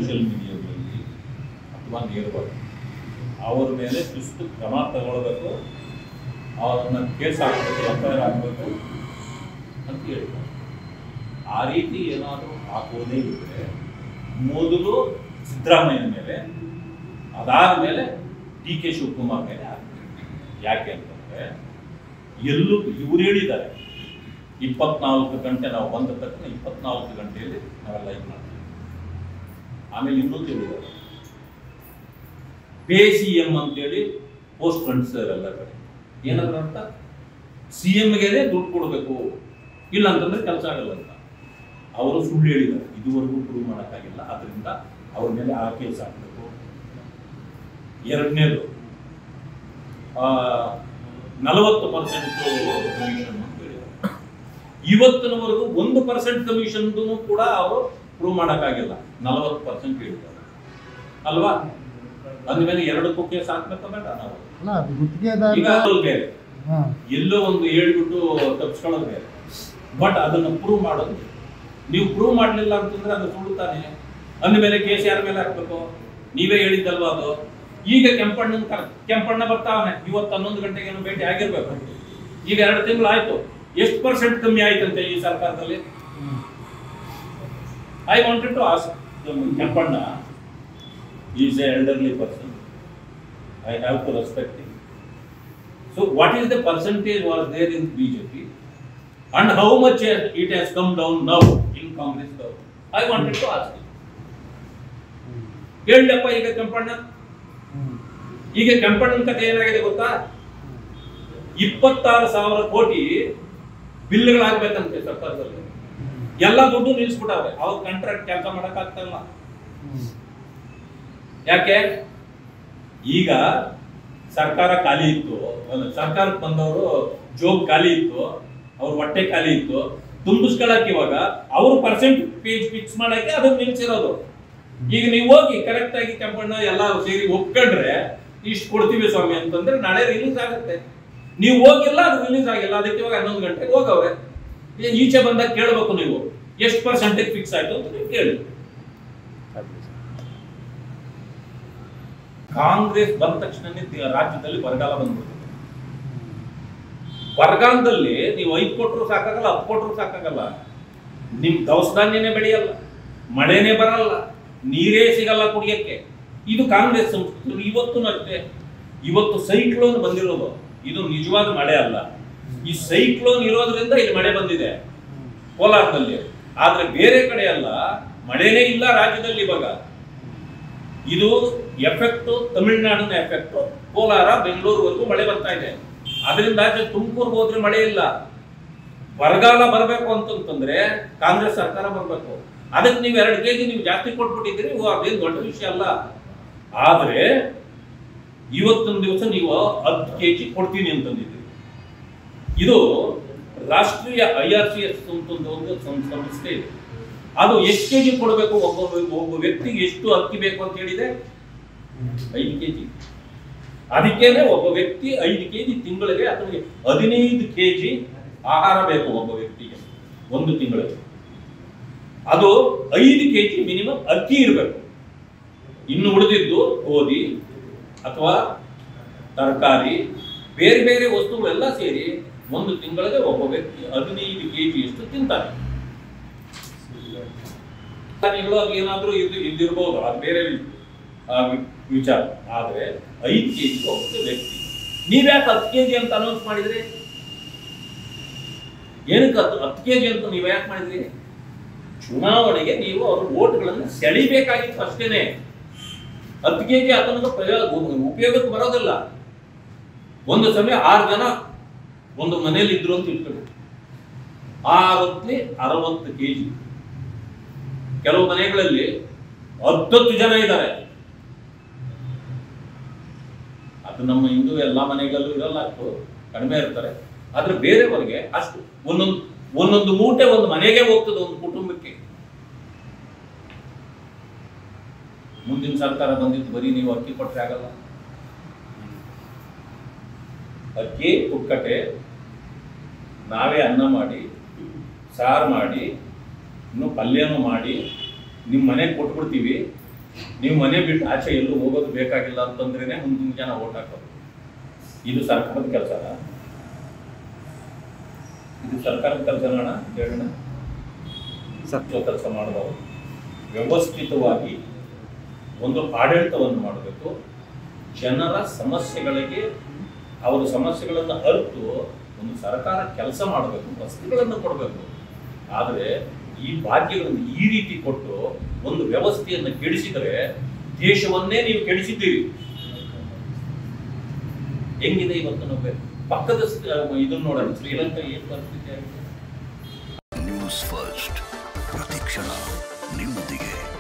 Social ಮೀಡಿಯಾಗಳಲ್ಲಿ ಅಥವಾ ನೇರವಾಗಿ ಅವ್ರ ಮೇಲೆ ಶಿಸ್ತು ಕ್ರಮ ತಗೊಳ್ಬೇಕು ಅವ್ರನ್ನ ಕೇಸ್ ಹಾಕಬೇಕು ಎಫ್ ಐ ಆರ್ ಹಾಕಬೇಕು ಅಂತ ಹೇಳ್ತಾರೆ ಆ ರೀತಿ ಏನಾದರೂ ಹಾಕೋದೇ ಇದ್ದರೆ ಮೊದಲು ಸಿದ್ದರಾಮಯ್ಯನ ಮೇಲೆ ಅದಾದ ಮೇಲೆ ಡಿ ಕೆ ಶಿವಕುಮಾರ್ ಮೇಲೆ ಹಾಕ್ಬೇಕು. ಯಾಕೆ ಅಂತಂದ್ರೆ ಎಲ್ಲೂ ಇವ್ರು ಹೇಳಿದ್ದಾರೆ ಇಪ್ಪತ್ನಾಲ್ಕು ಗಂಟೆ ನಾವು ಬಂದ ತಕ್ಷಣ ಇಪ್ಪತ್ನಾಲ್ಕು ಗಂಟೆಯಲ್ಲಿ ನಾವೆಲ್ಲ ಇದು ಮಾಡ್ತೀವಿ ಆಮೇಲೆ ಇನ್ನೊಂದು ಹೇಳಿದ್ದಾರೆ ಪೇ ಸಿ ಎಂ ಅಂತೇಳಿ ಪೋಸ್ಟ್ ಫ್ರೆಂಡ್ಸ್ ಎಲ್ಲ ಕಡೆ ಏನಾದ್ರು ಅಂತ ಸಿ ಎಂಗೆನೆ ದುಡ್ಡು ಕೊಡಬೇಕು ಇಲ್ಲ ಅಂತಂದ್ರೆ ಕೆಲಸ ಆಗಲ್ಲ ಅಂತ ಅವರು ಸುಳ್ಳು ಹೇಳಿದ್ದಾರೆ ಇದುವರೆಗೂ ಪ್ರೂವ್ ಮಾಡೋಕ್ಕಾಗಿಲ್ಲ ಅದರಿಂದ ಅವ್ರ ಮೇಲೆ ಆ ಕೇಸ್ ಹಾಕಬೇಕು ಎರಡನೇದು ನಲವತ್ತು ಪರ್ಸೆಂಟ್ ಕಮಿಷನ್ ಅಂತ ಹೇಳಿದ್ದಾರೆ ಇವತ್ತಿನವರೆಗೂ ಒಂದು ಪರ್ಸೆಂಟ್ ಕಮಿಷನ್ ಕೂಡ ಅವರು ಪ್ರೂವ್ ಮಾಡೋಕ್ಕಾಗಿಲ್ಲ ನಲವತ್ತು ಪರ್ಸೆಂಟ್ ಹೇಳಿದ್ದಾರೆ ಅಲ್ವಾ ಅಂದಮೇಲೆ ಎರಡಕ್ಕೂ ಕೇಸ್ ಹಾಕ್ಬೇಕಾ ಬೇಡ ನಾವು ಅಲ್ಲ ಅದು ಗುತ್ತಿಗೆದಾರ ಈಗ ಅದ್ರಲ್ಲಿ ಬೇರೆ ಹಾ ಎಲ್ಲೋ ಒಂದು ಹೇಳ್ಬಿಟ್ಟು ತಪ್ಪಿಸ್ಕೊಳ್ಳೋದು ಬೇರೆ ಬಟ್ ಅದನ್ನು ಪ್ರೂವ್ ಮಾಡೋದು ಬೇರೆ. ನೀವು ಪ್ರೂವ್ ಮಾಡಲಿಲ್ಲ ಅಂತಂದ್ರೆ ಅದು ಸುಳ್ಳು ತಾನೆ ಅಂದಮೇಲೆ ಕೇಸ್ ಯಾರ ಮೇಲೆ ಹಾಕ್ಬೇಕು ನೀವೇ ಹೇಳಿದ್ದಲ್ವಾ ಅದು ಈಗ ಕೆಂಪಣ್ಣನ ಕರ್ ಕೆಂಪಣ್ಣ ಬರ್ತಾವನೆ ಇವತ್ತು ಹನ್ನೊಂದು ಗಂಟೆಗೆ ಏನೋ ಭೇಟಿ ಆಗಿರ್ಬೇಕು ಈಗ ಎರಡು ತಿಂಗಳು ಆಯ್ತು ಎಷ್ಟು ಪರ್ಸೆಂಟ್ ಕಮ್ಮಿ ಆಯ್ತಂತೆ ಈ ಸರ್ಕಾರದಲ್ಲಿ I wanted to ask Kempanna is a elderly person I have to respect him So what is the percentage was there in BJP and how much it has come down now in Congress government? I wanted to ask you. ಹೇಳಪ್ಪ ಈಗ ಕೆಂಪಣ್ಣ ಹ್ಮ್. ಈಗ ಕೆಂಪಣ್ಣನ ಕಥೆ ಏನಾಗಿದೆ ಗೊತ್ತಾ ಇಪ್ಪತ್ತಾರು ಸಾವಿರ ಕೋಟಿ ಬಿಲ್ಗಳಾಗ್ಬೇಕಂತೆ ಸರ್ಕಾರದಲ್ಲಿ ಎಲ್ಲ ದುಡ್ಡು ನಿಲ್ಲಿಸ್ಬಿಟ್ಟವ್ರೆ ಅವ್ರ ಕಾಂಟ್ರಾಕ್ಟ್ ಕೆಲಸ ಮಾಡಕ್ ಆಗ್ತಾ ಇಲ್ಲ ಹ್ಮ್. ಯಾಕೆ ಈಗ ಸರ್ಕಾರ ಖಾಲಿ ಇತ್ತು ಅಲ್ಲ, ಸರ್ಕಾರಕ್ಕೆ ಬಂದವರು ಜೋಬ್ ಖಾಲಿ ಇತ್ತು ಅವ್ರ ಹೊಟ್ಟೆ ಖಾಲಿ ಇತ್ತು ತುಂಬಿಸ್ಕೊಳಕ್ ಇವಾಗ ಅವ್ರ ಪರ್ಸೆಂಟ್ ಪೇಜ್ ಫಿಕ್ಸ್ ಮಾಡಕ್ಕೆ ಅದನ್ನ ನಿಲ್ಸಿರೋದು ಈಗ ನೀವು ಹೋಗಿ ಕರೆಕ್ಟ್ ಆಗಿ ಕೆಂಪಣ್ಣ ಎಲ್ಲ ಸೇರಿ ಒಪ್ಕೊಂಡ್ರೆ ಇಷ್ಟು ಕೊಡ್ತೀವಿ ಸ್ವಾಮಿ ಅಂತಂದ್ರೆ ನಾಳೆ ರಿಲೀಸ್ ಆಗುತ್ತೆ ನೀವು ಹೋಗಿಲ್ಲ ಅದು ರಿಲೀಸ್ ಆಗಿಲ್ಲ ಅದಕ್ಕೆ ಇವಾಗ ಹನ್ನೊಂದು ಗಂಟೆಗೆ ಹೋಗವ್ರೆ ಈಗ ಈಚೆ ಬಂದಾಗ ಕೇಳಬೇಕು ನೀವು ಎಷ್ಟು ಪರ್ಸೆಂಟೇಜ್ ಫಿಕ್ಸ್ ಆಯ್ತು ಅಂತ ನೀವು ಕೇಳಿ ಕಾಂಗ್ರೆಸ್ ಬಂದ ತಕ್ಷಣನೇ ದಿ- ರಾಜ್ಯದಲ್ಲಿ ಬರಗಾಲ ಬಂದ್ಬಿಡ್ತದೆ ಬರಗಾಲದಲ್ಲಿ ನೀವು ಐದು ಕೊಟ್ಟರು ಸಾಕಾಗಲ್ಲ ಹತ್ತು ಕೊಟ್ಟರು ಸಾಕಾಗಲ್ಲ ನಿಮ್ ದವಸ ಧಾನ್ಯನೇ ಬೆಳೆಯಲ್ಲ ಮಳೆನೇ ಬರಲ್ಲ ನೀರೇ ಸಿಗಲ್ಲ ಕುಡಿಯಕ್ಕೆ ಇದು ಕಾಂಗ್ರೆಸ್ ಸಂಸ್ಕೃತಿ ಇವತ್ತು ಅಷ್ಟೇ ಇವತ್ತು ಸೈಕ್ಲೋನ್ ಬಂದಿರೋದು ಇದು ನಿಜವಾದ ಮಳೆ ಅಲ್ಲ ಈ ಸೈಕ್ಲೋನ್ ಇರೋದ್ರಿಂದ ಇಲ್ಲಿ ಮಳೆ ಬಂದಿದೆ ಕೋಲಾರದಲ್ಲಿ ಆದ್ರೆ ಬೇರೆ ಕಡೆ ಅಲ್ಲ ಮಳೆನೇ ಇಲ್ಲ ರಾಜ್ಯದಲ್ಲಿ ಇವಾಗ ಇದು ಎಫೆಕ್ಟ್ ತಮಿಳುನಾಡಿನ ಎಫೆಕ್ಟ್ ಕೋಲಾರ ಬೆಂಗಳೂರುವರೆಗೂ ಮಳೆ ಬರ್ತಾ ಇದೆ ಅದರಿಂದ ತುಮಕೂರ್ಗೆ ಹೋದ್ರೆ ಮಳೆ ಇಲ್ಲ ಬರಗಾಲ ಬರಬೇಕು ಅಂತಂತಂದ್ರೆ ಕಾಂಗ್ರೆಸ್ ಸರ್ಕಾರ ಬರಬೇಕು ಅದಕ್ಕೆ ನೀವು ಎರಡು ಕೆಜಿ ನೀವು ಜಾಸ್ತಿ ಕೊಟ್ಬಿಟ್ಟಿದ್ದೀರಿ ಓ, ಅದೇನು ದೊಡ್ಡ ವಿಷಯ ಅಲ್ಲ ಆದ್ರೆ ಇವತ್ತೊಂದು ದಿವಸ ನೀವು ಹತ್ತು ಕೆಜಿ ಕೊಡ್ತೀನಿ ಅಂತಂದಿದ್ದೀರಿ ಇದು ರಾಷ್ಟ್ರೀಯ ಐ ಆರ್ ಸಿ ಎಸ್ ಅಂತ ಒಂದು ಒಂದು ಸಂ- ಸಂಸ್ಥೆ ಇದೆ ಅದು ಎಷ್ಟು ಕೆಜಿ ಕೊಡಬೇಕು ಒಬ್ಬ ಒಬ್ಬ ವ್ಯಕ್ತಿಗೆ ಎಷ್ಟು ಅಕ್ಕಿ ಬೇಕು ಅಂತ ಹೇಳಿದೆ ಐದು ಕೆಜಿ ಅದಕ್ಕೇನೆ ಒಬ್ಬ ವ್ಯಕ್ತಿ ಐದು ಕೆಜಿ ತಿಂಗಳಿಗೆ ಅಥವಾ ಹದಿನೈದು ಕೆಜಿ ಆಹಾರ ಬೇಕು ಒಬ್ಬ ವ್ಯಕ್ತಿಗೆ ಒಂದು ತಿಂಗಳಿಗೆ ಅದು ಐದು ಕೆಜಿ ಮಿನಿಮಮ್ ಅಕ್ಕಿ ಇರಬೇಕು ಇನ್ನು ಉಳಿದಿದ್ದು ಗೋಧಿ ಅಥವಾ ತರಕಾರಿ ಬೇರೆ ಬೇರೆ ವಸ್ತುಗಳೆಲ್ಲ ಸೇರಿ ಒಂದು ತಿಂಗಳಿಗೆ ಒಬ್ಬ ವ್ಯಕ್ತಿ ಹದಿನೈದು ಕೆಜಿ ಅಷ್ಟು ತಿಂತಾನೆ ಧಾನ್ಯಗಳು ಅದು ಏನಾದ್ರೂ ಇದು ಇದಿರ್ಬೋದು ಅದು ಬೇರೆ ವಿ- ಆ, ವಿ- ವಿಚಾರ ಆದ್ರೆ ಐದು ಕೆಜಿ ಒಬ್ಬ ವ್ಯಕ್ತಿ ನೀವ್ಯಾಕೆ ಹತ್ತು ಕೆಜಿ ಅಂತ ಅನೌನ್ಸ್ ಮಾಡಿದ್ರಿ ಏನಕ್ಕೆ ಹತ್ತು ಹತ್ತು ಕೆಜಿ ಅಂತ ನೀವು ಯಾಕೆ ಮಾಡಿದ್ರಿ ಚುನಾವಣೆಗೆ ನೀವು ಅವ್ರ ಓಟ್ಗಳನ್ನು ಸೆಳಿಬೇಕಾಗಿತ್ತು ಅಷ್ಟೇನೆ ಹತ್ತು ಕೆಜಿ ಆತನಿಗೆ ಪ್ರಯೋಗ ಉಪಯೋಗಕ್ಕೆ ಬರೋದಿಲ್ಲ ಒಂದು ಸಮಯ ಆರು ಜನ ಒಂದು ಮನೆಯಲ್ಲಿ ಇದ್ರು ಅಂತ ಇಟ್ಕೊಳ್ಳಿ ಆರೊತ್ಲಿ ಅರವತ್ತು ಕೆಜಿ ಕೆಲವು ಮನೆಗಳಲ್ಲಿ ಹತ್ತತ್ತು ಜನ ಇದ್ದಾರೆ ಅದು ನಮ್ಮ ಹಿಂದೂ ಎಲ್ಲಾ ಮನೆಗಳಲ್ಲೂ ಇರಲ್ಲ ಅಷ್ಟು ಕಡಿಮೆ ಇರ್ತಾರೆ ಆದ್ರೆ ಬೇರೆಯವರಿಗೆ ಅಷ್ಟು ಒಂದೊಂದು ಒಂದೊಂದು ಮೂಟೆ ಒಂದು ಮನೆಗೆ ಹೋಗ್ತದೆ ಒಂದು ಕುಟುಂಬಕ್ಕೆ ಮುಂದಿನ ಸರ್ಕಾರ ಬಂದಿದ್ದು ಬರೀ ನೀವು ಅಕ್ಕಿ ಕೊಟ್ಟರೆ ಆಗಲ್ಲ ಅಕ್ಕಿ ಕುಕ್ಕಟೆ ನಾವೇ ಅನ್ನ ಮಾಡಿ ಸಾರು ಮಾಡಿ ಇನ್ನು ಪಲ್ಯನೂ ಮಾಡಿ ನಿಮ್ಮ ಮನೆಗೆ ಕೊಟ್ಬಿಡ್ತೀವಿ ನೀವು ಮನೆ ಬಿಟ್ಟು ಆಚೆ ಎಲ್ಲೂ ಹೋಗೋದು ಬೇಕಾಗಿಲ್ಲ ಅಂತಂದ್ರೇನೆ ಮುಂದಿನ ಜನ ಓಟ್ ಹಾಕೋದು ಇದು ಸರ್ಕಾರದ ಕೆಲಸನ ಇದು ಸರ್ಕಾರದ ಕೆಲಸನ ಹೇಳೋಣ ಕೆಲಸ ಮಾಡಿದವರು ವ್ಯವಸ್ಥಿತವಾಗಿ ಒಂದು ಆಡಳಿತವನ್ನು ಮಾಡಬೇಕು ಜನರ ಸಮಸ್ಯೆಗಳಿಗೆ ಅವರ ಸಮಸ್ಯೆಗಳನ್ನು ಅರಿತು ಒಂದು ಸರ್ಕಾರ ಕೆಲಸ ಮಾಡಬೇಕು ರಸ್ತೆಗಳನ್ನು ಕೊಡಬೇಕು ಆದರೆ ಈ ಭಾಗ್ಯಗಳನ್ನು ಈ ರೀತಿ ಕೊಟ್ಟು ಒಂದು ವ್ಯವಸ್ಥೆಯನ್ನು ಕೆಡಿಸಿದರೆ ದೇಶವನ್ನೇ ನೀವು ಕೆಡಿಸಿದ್ದೀರಿ ಹೆಂಗಿದೆ ಇವತ್ತು ನಾವು ಪಕ್ಕದ ಇದನ್ನು ನೋಡೋಣ ಶ್ರೀಲಂಕಾ ಏನು ಪರಿಸ್ಥಿತಿ ಆಗಿದೆ ನ್ಯೂಸ್ ಫಸ್ಟ್ ಪ್ರತಿಕ್ಷಣ ನಿಮ್ಮೊಂದಿಗೆ